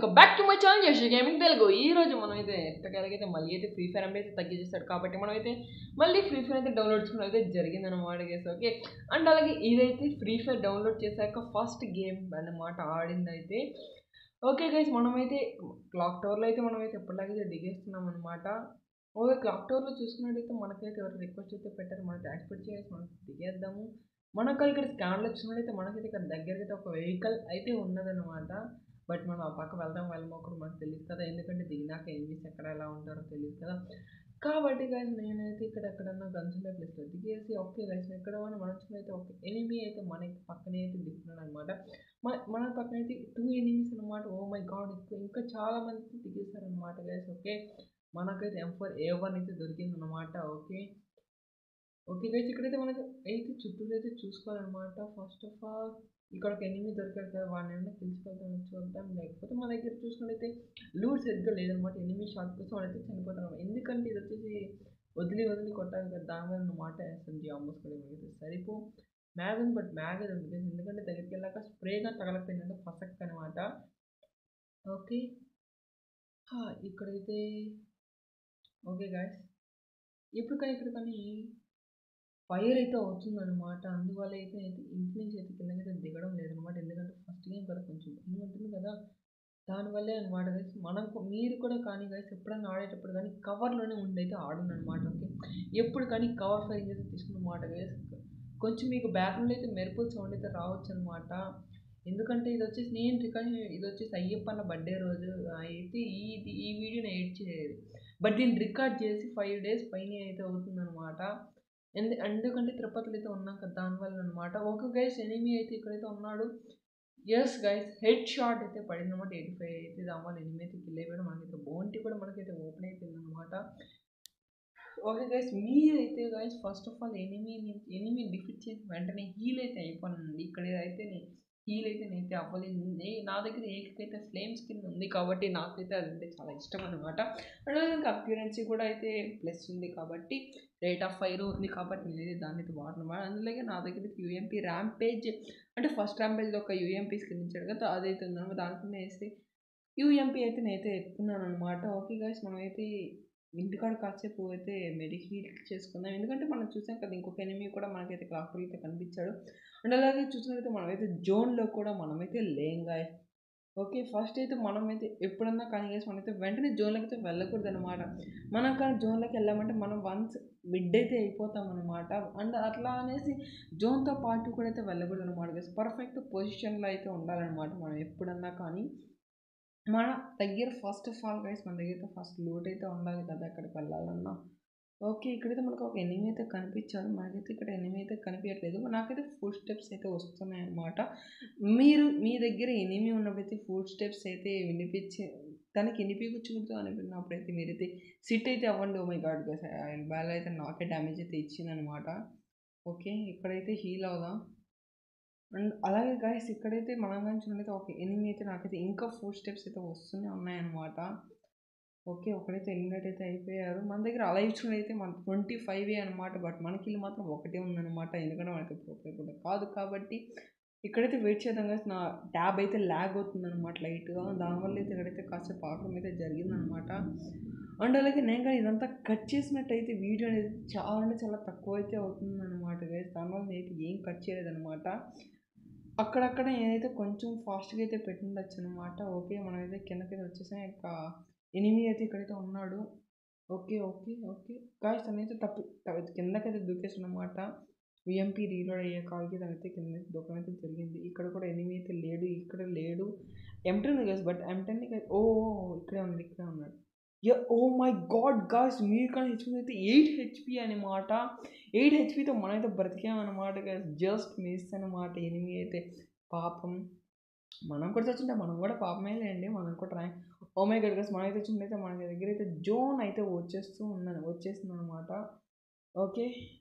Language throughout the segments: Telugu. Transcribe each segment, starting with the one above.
welcome back to my channel Yash gaming Telugu ఈ రోజు మనం అయితే ఎట్టగలిగితే మళ్ళీ అయితే ఫ్రీ ఫైర్ అంటే అయితే తగ్గించేస్తాడు కాబట్టి మనం అయితే మళ్ళీ ఫ్రీ ఫైర్ అయితే డౌన్లోడ్ చేసుకోవడం అయితే జరిగిందన్నమాట గేస్ ఓకే అండ్ అలాగే ఇదైతే ఫ్రీ ఫైర్ డౌన్లోడ్ చేశాక ఫస్ట్ గేమ్ అన్నమాట ఆడింది అయితే ఓకే గైస్ మనమైతే క్లాక్ టవర్లో అయితే మనమైతే ఎప్పటిలాగైతే దిగేస్తున్నాం అనమాట ఓకే క్లాక్ టవర్లో చూసుకున్నట్టయితే మనకైతే ఎవరు రిక్వెస్ట్ అయితే పెట్టారు మనకి యాక్సెప్ట్ చేసి మనం దిగేద్దాము మనకు ఇక్కడ స్కాన్లో వచ్చినట్టయితే మనకైతే ఇక్కడ దగ్గరికి అయితే ఒక వెహికల్ అయితే ఉన్నదన్నమాట బట్ మనం ఆ పక్క వెళ్దాం వెళ్ళమో కూడా మనకు తెలియదు కదా ఎందుకంటే దిగినాక ఎనిమిస్ ఎక్కడ ఎలా ఉంటారో తెలియదు కదా కాబట్టి గైస్ నేనైతే ఇక్కడ ఎక్కడన్నా గన్స్ ఉండే ప్లేస్లో దిగేసి ఓకే గైస్ ఎక్కడ మనసులో అయితే ఒక ఎనిమి అయితే మనకి పక్కనే అయితే దిగుతున్నాడు అనమాట మన మన పక్కన అయితే టూ ఎనిమిస్ అనమాట ఓ మై గాడ్ ఇంకా చాలా మంది దిగేశారనమాట గైస్ ఓకే మనకైతే ఎం ఫోర్ ఏ వన్ అయితే దొరికిందనమాట ఓకే ఓకే గైస్ ఇక్కడైతే మనకి అయితే చుట్టూరు అయితే చూసుకోవాలన్నమాట ఫస్ట్ ఆఫ్ ఆల్ ఇక్కడ ఒక ఎనిమిది దొరికాడు కదా వాడిని ఏమైనా పిలుచుకెళ్తాం చూద్దాం లేకపోతే మన దగ్గర చూసుకున్నట్టయితే లూట్ సరిగ్గా లేదనమాట ఎనిమిది షాట్ కోసం వాడైతే చనిపోతాం ఎందుకంటే ఇది వచ్చేసి వదిలి వదిలి కొట్టాలి కదా దాని మీద మాట ఎస్ఎంజీ ఆల్మోస్ట్ కూడా మనకి సరిపో మ్యాగ్ ఉంది బట్ మ్యాగ్ అది ఉంది ఎందుకంటే దగ్గరికి వెళ్ళాక స్ప్రేగా తగలకపోయిందంటే పసక్ అనమాట ఓకే ఇక్కడైతే ఓకే గాయస్ ఇప్పుడు కానీ ఇక్కడ కానీ ఫైర్ అయితే అవుతుందన్నమాట అందువల్ల అయితే అయితే ఇంటి నుంచి అయితే కిందకైతే దిగడం లేదనమాట ఎందుకంటే ఫస్ట్ గేమ్ కదా కొంచెం భయం ఉంటుంది కదా దానివల్లే అనమాట గైస్ మనం మీరు కూడా కానీ గైస్ ఎప్పుడైనా ఆడేటప్పుడు కానీ కవర్లోనే ఉండి అయితే ఆడండి అనమాట ఓకే ఎప్పుడు కానీ కవర్ ఫైరింగ్ అయితే తీసుకున్నమాట గైస్ కొంచెం మీకు బ్యాక్గ్రౌండ్ అయితే మెరుపుల సౌండ్ అయితే రావచ్చు అనమాట ఎందుకంటే ఇది వచ్చేసి నేను రికార్డ్ ఇది వచ్చేసి అయ్యప్పన్న బర్త్డే రోజు అయితే ఈ ఈ వీడియోని ఎడిట్ చేయలేదు బట్ దీన్ని రికార్డ్ చేసి ఫైవ్ డేస్ పైన అయితే అవుతుందన్నమాట ఎందు ఎందుకంటే తిరుపతిలో అయితే ఉన్నాం కదా దానివల్ల అనమాట ఒక గైస్ ఎనిమి అయితే ఇక్కడైతే ఉన్నాడు ఎస్ గైస్ హెడ్ షాట్ అయితే పడింది అనమాట ఎయిటీ ఫైవ్ అయితే దానివల్ల ఎనిమి అయితే కిల్ అయిపోయాడు మనకైతే బోంటి కూడా మనకైతే ఓపెన్ అయిపోయింది అనమాట ఓకే గైస్ మీరైతే guys first of all enemy enemy defeat చేసిన వెంటనే హీల్ అయితే అయిపోయింది ఇక్కడ అయితే హీల్ అయితే నేనైతే అవ్వలేదు నా దగ్గర ఏకైతే ఫ్లేమ్ స్కిన్ ఉంది కాబట్టి నాకైతే అదంటే చాలా ఇష్టం అనమాట అలాగే ఇంకా అప్యూరెన్సీ కూడా అయితే ప్లస్ ఉంది కాబట్టి రేట్ ఆఫ్ ఫైర్ ఉంది కాబట్టి నేనైతే దాన్ని అయితే వాడను అందులోకి నా దగ్గర యూఎంపీ ర్యాంపేజ్ అంటే ఫస్ట్ ర్యాంపేజ్లో ఒక యూఎంపీ స్కిన్ ఇచ్చాడు కదా అదైతే ఉందన్నమాట దాంట్లో వేస్తే యూఎంపీ అయితే నేనైతే ఎత్తుకున్నాను అనమాట ఓకే గైస్ మనమైతే ఇంటికాడ కాసేపు అయితే మెడిహీల్ చేసుకుందాం ఎందుకంటే మనం చూసాం కదా ఇంకొక ఎనిమి కూడా మనకైతే క్లాక్లో అయితే కనిపించాడు అండ్ అలాగే చూసినట్లయితే మనమైతే జోన్లో కూడా మనమైతే లేంగా ఓకే ఫస్ట్ అయితే మనమైతే ఎప్పుడన్నా కానీ చేసి మనమైతే వెంటనే జోన్లోకి అయితే వెళ్ళకూడదు అనమాట మనం కానీ జోన్లోకి వెళ్ళామంటే మనం వన్స్ మిడ్ అయితే అయిపోతాం అనమాట అండ్ అట్లా అనేసి జోన్తో పాటు కూడా అయితే వెళ్ళకూడదు అనమాట పర్ఫెక్ట్ పొజిషన్లో అయితే ఉండాలన్నమాట మనం ఎప్పుడన్నా కానీ మన దగ్గర ఫస్ట్ ఆఫ్ ఆల్ గైస్ మన దగ్గర ఫస్ట్ లూట్ అయితే ఉండాలి కదా ఎక్కడికి వెళ్ళాలన్నా ఓకే ఇక్కడైతే మనకు ఒక ఎనిమి అయితే కనిపించాడు మనకైతే ఇక్కడ ఎనిమి అయితే కనిపించట్లేదు నాకైతే ఫుడ్ స్టెప్స్ అయితే వస్తున్నాయి అన్నమాట మీరు మీ దగ్గర ఎనిమి ఉన్నప్పుడైతే ఫుడ్ స్టెప్స్ అయితే వినిపించి తనకి వినిపించకూడదు అనిపినప్పుడైతే మీరైతే సిట్ అయితే అవ్వండి ఓ మై గాడ్ గైస్ బ్యాల్ అయితే నాకే డ్యామేజ్ అయితే ఇచ్చిందనమాట ఓకే ఇక్కడైతే హీల్ అవుదాం అండ్ అలాగే గాయస్ ఇక్కడైతే మనం కానీ చూడైతే ఒక ఎనిమి అయితే నాకైతే ఇంకా ఫోర్ స్టెప్స్ అయితే వస్తూనే ఉన్నాయన్నమాట ఓకే ఒకడైతే ఎలిమినేట్ అయితే అయిపోయారు మన దగ్గర అలా ఇచ్చినైతే మన ట్వంటీ ఫైవ్ అనమాట బట్ మనకి మాత్రం ఒకటే ఉందన్నమాట ఎందుకంటే మనకి ప్రొఫైల్ కూడా కాదు కాబట్టి ఇక్కడైతే వెయిట్ చేద్దాం కదా నా ట్యాబ్ అయితే ల్యాగ్ అవుతుంది అనమాట లైట్గా దానివల్ల అయితే ఇక్కడైతే కాసేపు ఆగడం అయితే జరిగిందనమాట అండ్ అలాగే నేను కానీ ఇదంతా కట్ చేసినట్టయితే వీడియో అనేది చాలా అంటే చాలా తక్కువ అయితే అవుతుంది అనమాట గైస్ దానివల్ల నేనైతే ఏం కట్ చేయలేదన్నమాట అక్కడక్కడ నేనైతే కొంచెం ఫాస్ట్గా అయితే పెట్టిండొచ్చు అనమాట ఓకే మనమైతే కిందకైతే వచ్చేసాం ఇంకా ఎనిమిది అయితే ఇక్కడైతే ఉన్నాడు ఓకే ఓకే ఓకే గాయస్ తనైతే తప్పు కిందకైతే దూకేసాడు అనమాట విఎంపీ రీలోడ్ అయ్యే కాల్కి తనైతే కింద దూకడం అయితే జరిగింది ఇక్కడ కూడా ఎనిమిది అయితే లేడు ఇక్కడ లేడు ఎంటెన్ గైస్ బట్ ఎంటెన్ ఓ ఇక్కడే ఉన్నాడు ఇక్కడే ఉన్నాడు yeah oh my god guys మీరు కానీ హెచ్పి అయితే ఎయిట్ హెచ్పి అనమాట ఎయిట్ హెచ్పితో మనమైతే బ్రతికామన్నమాట గాస్ జస్ట్ మిస్ అనమాట ఎనిమిది అయితే పాపం మనం కూడా చచ్చుంటే మనం కూడా పాపమే లేండి మనం కూడా ర్యాంక్ ఓ మై గడ్ గస్ మనమైతే చూడైతే మన దగ్గర అయితే జోన్ అయితే వచ్చేస్తూ ఉందని వచ్చేస్తుంది అనమాట ఓకే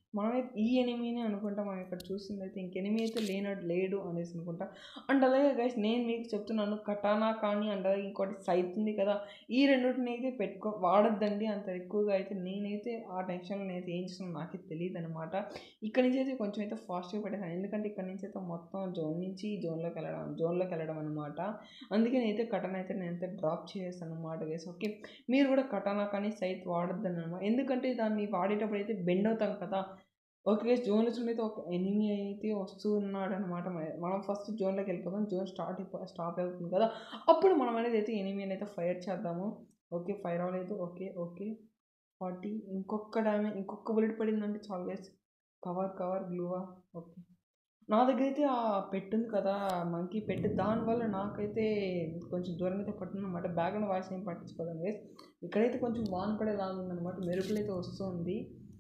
మనమైతే ఈ ఎనిమీనే అనుకుంటా మనం ఇక్కడ చూస్తుంది అయితే ఇంక ఎనిమీ అయితే లేనట్టు లేడు అనేసి అనుకుంటా అండ్ అలాగే గైస్ నేను మీకు చెప్తున్నాను కటానా కానీ అండ్ అలాగే ఇంకోటి సైట్ ఉంది కదా ఈ రెండింటిని అయితే పెట్టుకో వాడొద్దండి అంత ఎక్కువగా అయితే నేనైతే ఆ టెన్షన్లో నేనైతే ఏం చేస్తున్నాను నాకే తెలియదు అనమాట ఇక్కడ నుంచి అయితే కొంచెం అయితే ఫాస్ట్గా పెట్టేసాను ఎందుకంటే ఇక్కడ నుంచి అయితే మొత్తం జోన్ నుంచి జోన్లోకి వెళ్ళడం జోన్లోకి వెళ్ళడం అనమాట అందుకే నేనైతే కటన్ అయితే నేనైతే డ్రాప్ చేసేసాను అనమాట గైస్ ఓకే మీరు కూడా కటానా కానీ సైట్ వాడొద్దని అనమాట ఎందుకంటే దాన్ని వాడేటప్పుడు అయితే బెండ్ అవుతాం కదా ఓకే జోన్లో చూడైతే ఒక ఎనిమి అయితే వస్తూ ఉన్నాడు అనమాట మనం ఫస్ట్ జోన్లోకి వెళ్ళిపోతాం జోన్ స్టార్ట్ స్టాప్ అవుతుంది కదా అప్పుడు మనం అనేది అయితే ఎనిమి అయితే ఫైర్ చేద్దాము ఓకే ఫైర్ అవ్వలేదు ఓకే ఓకే ఫార్టీ ఇంకొక డ్యామేజ్ ఇంకొక బుల్లెట్ పడిందంటే చాలా వేసి కవర్ కవర్ గ్లూవా ఓకే నా దగ్గర అయితే ఆ పెట్టు ఉంది కదా మంకీ పెట్టు దానివల్ల నాకైతే కొంచెం దూరం అయితే పడుతుంది అనమాట బ్యాక్గ్రౌండ్ వాయిస్ ఏం పట్టించుకోదండి ఇక్కడైతే కొంచెం వాన్ పడేలాగా ఉందన్నమాట మెరుపులు అయితే వస్తుంది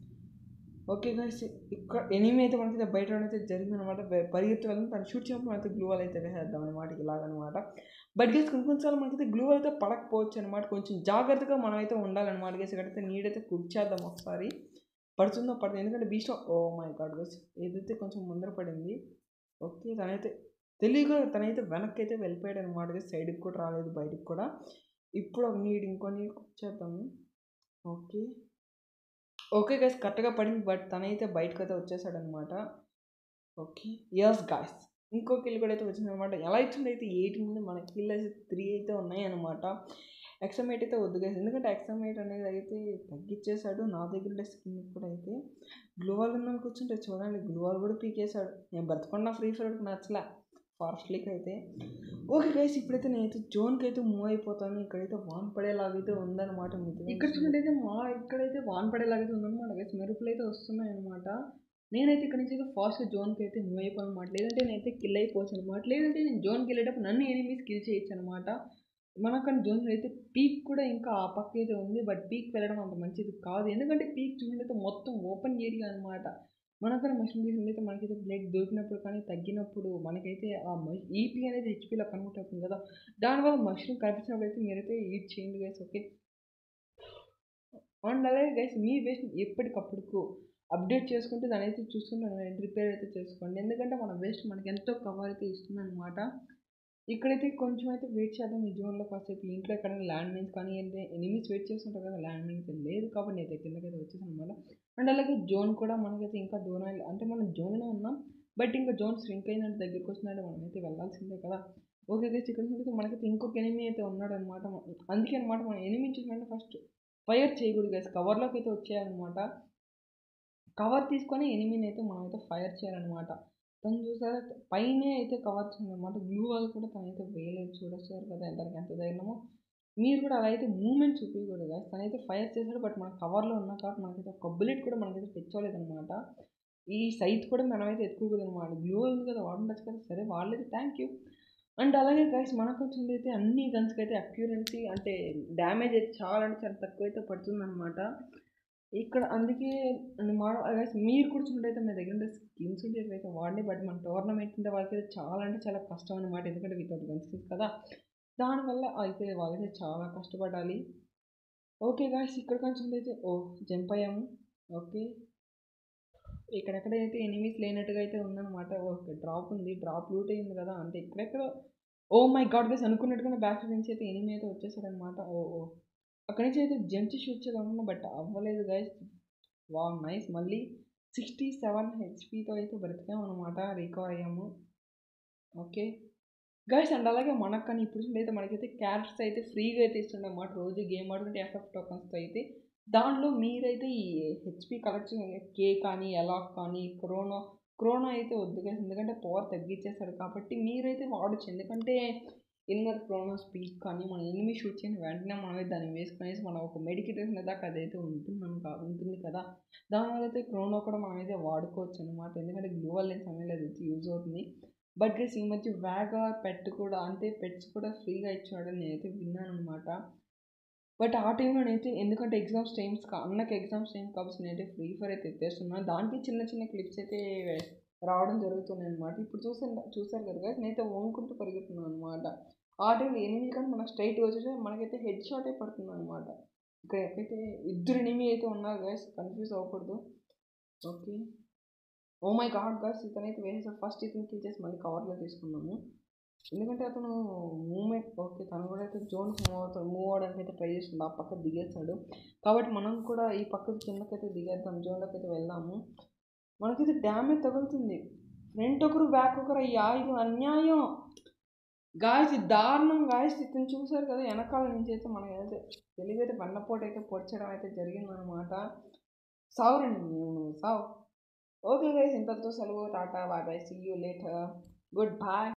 ఓకే గైస్ ఇక్కడ ఎనిమి అయితే మనకి బయట అయితే జరిగిందనమాట పరిగెత్తి వెళ్ళి తను షూట్ చేయడం అయితే గ్లూ వాల్ అయితే వేసేద్దాం అనమాట ఇలాగనమాట బట్ గేస్ కొన్ని కొన్నిసార్లు మనకైతే గ్లూ వాల్ అయితే పడకపోవచ్చు అనమాట కొంచెం జాగ్రత్తగా మనం అయితే ఉండాలన్నమాట గేస్ ఇక్కడైతే నీడైతే కుక్ చేద్దాం ఒకసారి పడుతుందో పడుతుంది ఎందుకంటే beast oh my god guys ఏదైతే కొంచెం ముందర పడింది ఓకే తనైతే తెలియక తనైతే వెనక్కి అయితే వెళ్ళిపోయాడు అనమాట సైడ్కి కూడా రాలేదు బయటికి కూడా ఇప్పుడు ఒక నీడ్ ఇంకో నీడ్ కుక్ చేద్దాము ఓకే ఓకే గైస్ కరెక్ట్గా పడింది బట్ తనైతే బయటకు అయితే వచ్చేసాడనమాట ఓకే ఎస్ గాయస్ ఇంకో కిల్ కూడా అయితే వచ్చిందనమాట ఎలా ఇచ్చింది అయితే ఎయిటీన్ ఉంది మన కిల్ అయితే త్రీ అయితే ఉన్నాయి అనమాట ఎక్సమేట్ అయితే వద్దు గైస్ ఎందుకంటే ఎక్సమేట్ అనేది అయితే తగ్గించేశాడు నా దగ్గర ఉండే స్కిన్ కూడా అయితే గ్లోవాల్ ఉందని కూర్చుంటే చూడండి గ్లోవాల్ కూడా పీకేశాడు నేను బ్రతకుండా ఫ్రీ ఫైర్కి నచ్చలే ఫారెస్ట్లీకి అయితే ఓకే గైస్ ఇప్పుడైతే నేనైతే జోన్కి అయితే మూవ్ అయిపోతాను ఇక్కడైతే వాన్ పడేలాగైతే ఉందన్నమాట మీకు ఇక్కడ చూడండి మా ఇక్కడైతే వాన్ పడేలాగైతే ఉందన్నమాట గైస్ మెరుపులు అయితే వస్తున్నాయి అనమాట నేనైతే ఇక్కడ నుంచి అయితే ఫాస్ట్గా జోన్కి అయితే మూవ్ అయిపోను అనమాట లేదంటే నేనైతే కిల్ అయిపోవచ్చు అనమాట లేదంటే నేను జోన్కి వెళ్ళేటప్పుడు నన్ను ఎనిమీస్ కిల్ చేయొచ్చు అనమాట మనకన్నా జోన్ అయితే పీక్ కూడా ఇంకా ఆ పక్క అయితే ఉంది బట్ పీక్ వెళ్ళడం అంత మంచిది కాదు ఎందుకంటే పీక్ చూసినట్టయితే మొత్తం ఓపెన్ ఏరియా అనమాట మనకన్నా మష్రూమ్ చేసినట్లయితే మనకైతే బ్లడ్ దొరికినప్పుడు కానీ తగ్గినప్పుడు మనకైతే ఆ ఈపీ అనేది హెచ్పీలో కన్వర్ట్ అవుతుంది కదా దానివల్ల మష్రూమ్ కనిపించినప్పుడు అయితే మీరైతే ఈట్ చేయండి గైస్ ఓకే అండ్ అలాగే గైస్ మీ వేస్ట్ ఎప్పటికప్పుడు అప్డేట్ చేసుకుంటే దాని అయితే చూసుకుంటే రిపేర్ అయితే చేసుకోండి ఎందుకంటే మన వేస్ట్ మనకి ఎంతో కవర్ అయితే ఇస్తుంది అనమాట ఇక్కడైతే కొంచెం అయితే వెయిట్ చేద్దాం ఈ జోన్లో కాసేపు ఇంట్లో ఎక్కడైనా ల్యాండ్ మైన్స్ కానీ అంటే ఎనిమిస్ వెయిట్ చేస్తుంటారు కదా ల్యాండ్ మైన్స్ లేదు కాబట్టి నేనైతే కిందకైతే వచ్చేసాను అనమాట అండ్ అలాగే జోన్ కూడా మనకైతే ఇంకా దూరం అంటే మనం జోన్లో ఉన్నాం బట్ ఇంకా జోన్ స్ట్రింక్ అయినట్టు దగ్గరికి వచ్చినట్టు మనం అయితే వెళ్ళాల్సిందే కదా ఓకే గైస్ ఇక్కడ చూస్తే మనకైతే ఇంకొక ఎనిమి అయితే ఉన్నాడు అనమాట అందుకే అనమాట మనం ఎనిమి చూసినట్టు ఫస్ట్ ఫైర్ చేయకూడదు గైస్ కవర్లోకి అయితే వచ్చేయాలన్నమాట కవర్ తీసుకొని ఎనిమిని అయితే మనం అయితే ఫైర్ చేయాలన్నమాట తను చూసారా పైనే అయితే కవర్ చేయాలన్నమాట గ్లూ వాల్ కూడా తనైతే వేయలేదు చూడొచ్చారు కదా ఎంతకి ఎంత ధైర్యమో మీరు కూడా అలా అయితే మూమెంట్ చూపించకూడదు కదా తనైతే ఫైర్ చేశాడు బట్ మన కవర్లో ఉన్నా కాబట్టి మనకైతే ఒక బుల్లెట్ కూడా మనకైతే తెచ్చుకోలేదన్నమాట ఈ సైట్ కూడా మనమైతే ఎత్తుకోకూడదు అనమాట గ్లూ ఉంది కదా వాడుండొచ్చు కదా సరే వాళ్ళైతే థ్యాంక్ యూ అండ్ అలాగే గైస్ మనకు వచ్చింది అయితే అన్ని గన్స్కి అయితే అక్యూరెన్సీ అంటే డ్యామేజ్ అయితే చాలా అంటే చాలా తక్కువ అయితే పడుతుందన్నమాట ఇక్కడ అందుకే గైస్ మీరు కూడా చూడైతే మీ దగ్గర ఉండే స్కిన్స్ ఉంటే అయితే వాడిని బట్ మన టోర్నమెంట్ ఉంటే వాళ్ళకి అయితే చాలా అంటే చాలా కష్టం అనమాట ఎందుకంటే వితౌట్ గన్ స్కిన్స్ కదా దానివల్ల అయితే వాళ్ళైతే చాలా కష్టపడాలి ఓకే గాయస్ ఇక్కడ కొంచెం అయితే ఓ జంప్ అయ్యాము ఓకే ఇక్కడెక్కడైతే ఎనిమీస్ లేనట్టుగా అయితే ఉందన్నమాట ఓకే డ్రాప్ ఉంది డ్రాప్ లూట్ అయింది కదా అంటే ఇక్కడెక్కడ ఓ మై గాడ్ గైస్ అనుకున్నట్టుగానే బ్యాక్ సైడ్ నుంచి అయితే ఎనిమీ అయితే వచ్చేసాడనమాట ఓ ఓ అక్కడి నుంచి అయితే జంప్ షూట్ చేద్దామన్నా బట్ అవ్వలేదు గైస్ వా నైస్ మళ్ళీ సిక్స్టీ సెవెన్ హెచ్పితో అయితే బ్రతికాము అనమాట రికవర్ అయ్యాము ఓకే గైస్ అండ్ అలాగే మనకు కానీ ఇప్పుడు అయితే మనకైతే క్యారెక్టర్స్ అయితే ఫ్రీగా అయితే ఇస్తుండే అన్నమాట రోజు గేమ్ ఆడుతుంటే ఎఫ్ఎఫ్ టోకన్స్తో అయితే దాంట్లో మీరైతే ఈ హెచ్పి కలెక్షన్ కే కానీ ఎలాక్ కానీ క్రోనో క్రోనో అయితే వద్దు గైస్ ఎందుకంటే పవర్ తగ్గించేశాడు కాబట్టి మీరైతే వాడచ్చు ఎందుకంటే ఇన్నర్ క్రోనో స్పీడ్ కానీ మనం ఎనిమి షూట్ చేయని వెంటనే మనం దాన్ని వేసుకునేసి మనం ఒక మెడికేటేషన్ దాకా అదైతే ఉంటుంది ఉంటుంది కదా దానివల్ల అయితే క్రోనో కూడా మనం అయితే వాడుకోవచ్చు అనమాట ఎందుకంటే గ్లోవల్ లేని సమయంలో అది యూజ్ అవుతుంది బట్ గైస్ ఈ మధ్య వ్యాగా పెట్ కూడా అంటే పెట్స్ కూడా ఫ్రీగా ఇచ్చాడని నేనైతే విన్నాను అనమాట బట్ ఆ టైంలో నేనైతే ఎందుకంటే ఎగ్జామ్స్ టైమ్స్ అన్నకి ఎగ్జామ్స్ టైం కాబట్టి నేనైతే ఫ్రీ ఫైర్ అయితే ఎత్తేస్తున్నాను దానికి చిన్న చిన్న క్లిప్స్ అయితే రావడం జరుగుతున్నాయి అనమాట ఇప్పుడు చూసా చూసారు కదా guys, నేనైతే వంకుంటూ పరిగెత్తున్నాను అనమాట ఆ టైంలో ఎనిమిది కానీ మనకు స్ట్రైట్ వచ్చేసి మనకైతే హెడ్ షాటే పడుతుంది అనమాట ఇక్కడ ఎక్కడైతే ఇద్దరు ఎనిమి అయితే ఉన్నారు గైస్ కన్ఫ్యూజ్ అవ్వకూడదు okay oh my god guys ఇతనైతే వేసేసాడు ఫస్ట్ ఇతను కిల్ చేసి మళ్ళీ కవర్లో తీసుకున్నాము ఎందుకంటే అతను మూమెంట్ ఓకే తను కూడా అయితే జోన్ మూవ్ అవుతాడు మూవ్ అవడానికి అయితే ట్రై చేస్తుంది ఆ పక్క దిగేస్తాడు కాబట్టి మనం కూడా ఈ పక్క కిందకైతే దిగేద్దాం జోన్లోకి అయితే వెళ్దాము మనకైతే డ్యామేజ్ తగులుతుంది ఫ్రంట్ ఒకరు బ్యాక్ ఒకరు అయ్యా ఇది అన్యాయం గాయస్ ఇది దారుణం గాయస్ ఇతను చూసారు కదా వెనకాల నుంచి అయితే మనకి అయితే తెలివైతే బండపోటు అయితే పొడిచడం అయితే జరిగిందనమాట సావురండి నువ్వు సావు ఓకే గైస్ ఇంతటితో సెలవు tata bye bye see you later good bye